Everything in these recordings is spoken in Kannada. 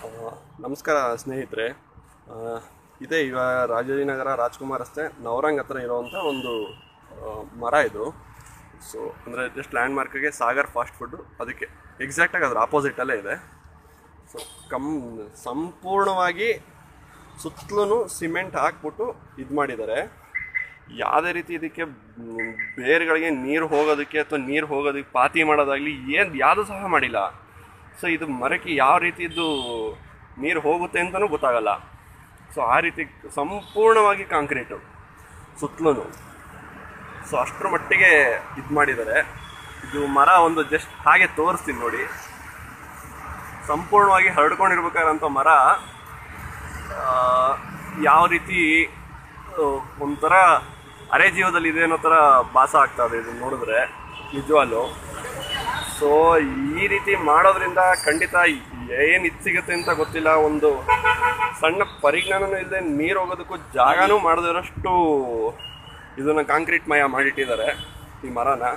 ಆ, ನಮಸ್ಕಾರ ಸ್ನೇಹಿತರೆ ಆ, ಇದೇ ಇವಾಗ ರಾಜಾಜಿನಗರ ರಾಜ್ಕುಮಾರ್ ರಸ್ತೆ ನವರಂಗ್ ಹತ್ರ ಇರೋವಂಥ ಒಂದು ಆ, ಮರ ಇದು ಸೊ ಅಂದರೆ ಜಸ್ಟ್ ಲ್ಯಾಂಡ್ ಮಾರ್ಕ್ಗೆ ಸಾಗರ್ ಫಾಸ್ಟ್ ಫುಡ್ಡು ಅದಕ್ಕೆ ಎಕ್ಸಾಕ್ಟಾಗಿ ಅದ್ರ ಆಪೋಸಿಟಲ್ಲೇ ಇದೆ ಸೊ ಕಮ್ ಸಂಪೂರ್ಣವಾಗಿ ಸುತ್ತಲೂ ಸಿಮೆಂಟ್ ಹಾಕ್ಬಿಟ್ಟು ಇದು ಮಾಡಿದ್ದಾರೆ ಯಾವುದೇ ರೀತಿ ಇದಕ್ಕೆ ಮ್, ಬೇರುಗಳಿಗೆ ನೀರು ಹೋಗೋದಕ್ಕೆ ಅಥವಾ ನೀರು ಹೋಗೋದಕ್ಕೆ ಪಾತಿ ಮಾಡೋದಾಗಲಿ ಏನು ಯಾವುದೂ ಸಹ ಮಾಡಿಲ್ಲ ಸೊ ಇದು ಮರಕ್ಕೆ ಯಾವ ರೀತಿದ್ದು ನೀರು ಹೋಗುತ್ತೆ ಅಂತಲೂ ಗೊತ್ತಾಗಲ್ಲ ಸೊ ಆ ರೀತಿ ಸಂಪೂರ್ಣವಾಗಿ ಕಾಂಕ್ರೀಟು ಸುತ್ತಲೂ ಸೊ ಅಷ್ಟರ ಮಟ್ಟಿಗೆ ಇದು ಮಾಡಿದ್ದಾರೆ ಇದು ಮರ ಒಂದು ಜಸ್ಟ್ ಹಾಗೆ ತೋರಿಸ್ತೀನಿ ನೋಡಿ ಸಂಪೂರ್ಣವಾಗಿ ಹರಡ್ಕೊಂಡಿರ್ಬೇಕಾದಂಥ ಮರ ಆ, ಯಾವ ರೀತಿ ಆ, ಒಂಥರ ಅರೆ ಜೀವದಲ್ಲಿ ಇದೆ ಅನ್ನೋ ಥರ ಭಾಸ ಆಗ್ತಾ ಇದೆ ಇದು ನೋಡಿದ್ರೆ ನಿಜವಾಗ್ಲು ಸೊ ಈ ರೀತಿ ಮಾಡೋದ್ರಿಂದ ಖಂಡಿತ ಏನು ಇದು ಸಿಗುತ್ತೆ ಅಂತ ಗೊತ್ತಿಲ್ಲ ಒಂದು ಸಣ್ಣ ಪರಿಜ್ಞಾನನೂ ಇಲ್ಲದೆ ನೀರು ಹೋಗೋದಕ್ಕೂ ಜಾಗನೂ ಮಾಡದಿರೋಷ್ಟು ಇದನ್ನು ಕಾಂಕ್ರೀಟ್ ಮಯ ಮಾಡಿಟ್ಟಿದ್ದಾರೆ ಈ ಮರನ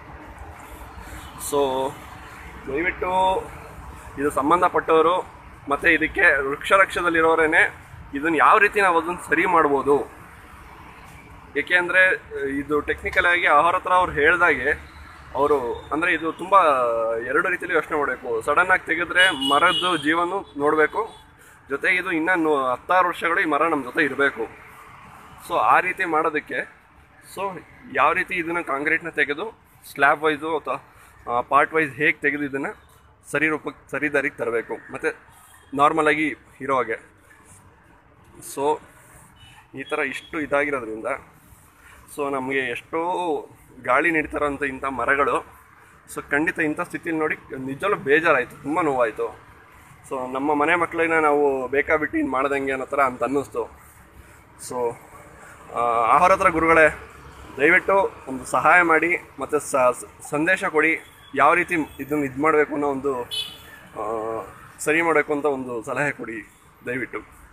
ಸೊ ದಯವಿಟ್ಟು ಇದು ಸಂಬಂಧಪಟ್ಟವರು ಮತ್ತು ಇದಕ್ಕೆ ವೃಕ್ಷರಕ್ಷದಲ್ಲಿರೋರೇನೆ ಇದನ್ನು ಯಾವ ರೀತಿ ನಾವು ಅದನ್ನು ಸರಿ ಮಾಡ್ಬೋದು ಏಕೆಂದರೆ ಇದು ಟೆಕ್ನಿಕಲ್ ಆಗಿ ಅವ್ರ ಹತ್ರ ಅವ್ರು ಹೇಳ್ದಾಗೆ ಅವರು ಅಂದರೆ ಇದು ತುಂಬ ಎರಡು ರೀತಿಯಲ್ಲಿ ಯೋಚನೆ ಮಾಡಬೇಕು ಸಡನ್ನಾಗಿ ತೆಗೆದ್ರೆ ಮರದ್ದು ಜೀವನ ನೋಡಬೇಕು ಜೊತೆಗೆ ಇದು ಇನ್ನೂ ಹತ್ತಾರು ವರ್ಷಗಳು ಈ ಮರ ನಮ್ಮ ಜೊತೆ ಇರಬೇಕು ಸೊ ಆ ರೀತಿ ಮಾಡೋದಕ್ಕೆ ಸೊ ಯಾವ ರೀತಿ ಇದನ್ನು ಕಾಂಕ್ರೀಟ್ನ ತೆಗೆದು ಸ್ಲ್ಯಾಬ್ ವೈಸು ಅಥವಾ ಪಾರ್ಟ್ ವೈಸ್ ಹೇಗೆ ತೆಗೆದು ಇದನ್ನು ಸರಿ ರೂಪಕ್ಕೆ ಸರಿ ದಾರಿಗೆ ತರಬೇಕು ಮತ್ತು ನಾರ್ಮಲಾಗಿ ಇರೋ ಹಾಗೆ ಸೊ ಈ ಥರ ಇಷ್ಟು ಇದಾಗಿರೋದ್ರಿಂದ ಸೊ ನಮಗೆ ಎಷ್ಟೋ ಗಾಳಿ ನೀಡ್ತಾರಂಥ ಇಂಥ ಮರಗಳು ಸೊ ಖಂಡಿತ ಇಂಥ ಸ್ಥಿತಿಲಿ ನೋಡಿ ನಿಜವೂ ಬೇಜಾರಾಯಿತು ತುಂಬ ನೋವಾಯಿತು ಸೊ ನಮ್ಮ ಮನೆ ಮಕ್ಕಳನ್ನ ನಾವು ಬೇಕಾಬಿಟ್ಟು ಇನ್ನು ಮಾಡ್ದಂಗೆ ಅನ್ನೋ ಥರ ಅಂತ ಅನ್ನಿಸ್ತು ಸೊ ಆಹಾರ ಹತ್ರ ಗುರುಗಳೇ ದಯವಿಟ್ಟು ಒಂದು ಸಹಾಯ ಮಾಡಿ ಮತ್ತು ಸ- ಸಂದೇಶ ಕೊಡಿ ಯಾವ ರೀತಿ ಇದನ್ನು ಇದು ಮಾಡಬೇಕು ಅನ್ನೋ ಒಂದು ಆ, ಸರಿ ಮಾಡಬೇಕು ಅಂತ ಒಂದು ಸಲಹೆ ಕೊಡಿ ದಯವಿಟ್ಟು